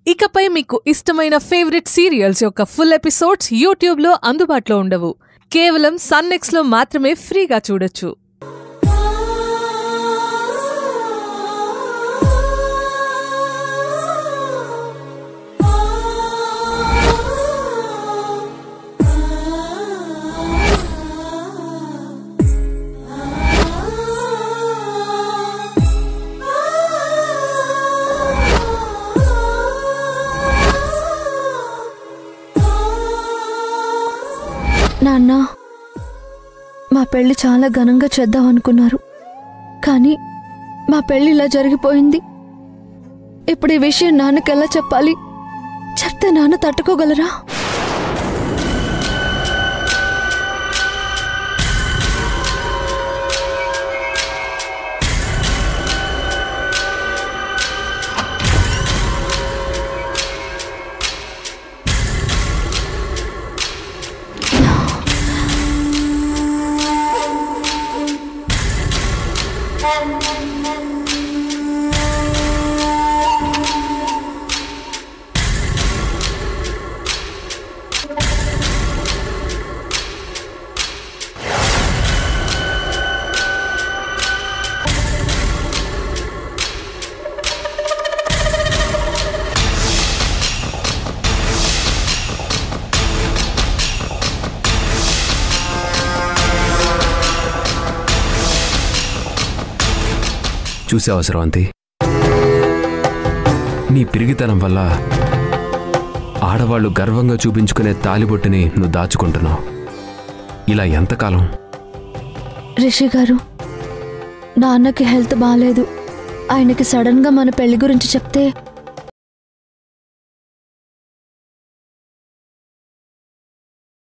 ఇకపై మీకు ఇష్టమైన ఫేవరెట్ సీరియల్స్ యొక్క ఫుల్ ఎపిసోడ్స్ యూట్యూబ్లో అందుబాటులో ఉండవు కేవలం సన్నెక్స్లో మాత్రమే ఫ్రీగా చూడొచ్చు నాన్న మా పెళ్లి చాలా ఘనంగా చేద్దాం అనుకున్నారు కానీ మా పెళ్లి ఇలా జరిగిపోయింది ఇప్పుడు ఈ విషయం నాన్నకి ఎలా చెప్పాలి చెప్తే నాన్న తట్టుకోగలరా చూసావా స్రవంతి నీ పిరిగితనం వల్ల ఆడవాళ్ళు గర్వంగా చూపించుకునే తాలిబొట్టుని నువ్వు దాచుకుంటున్నావు ఇలా ఎంతకాలం రిషి గారు నాన్నకి హెల్త్ బాగాలేదు ఆయనకి సడన్గా మన పెళ్లి గురించి చెప్తే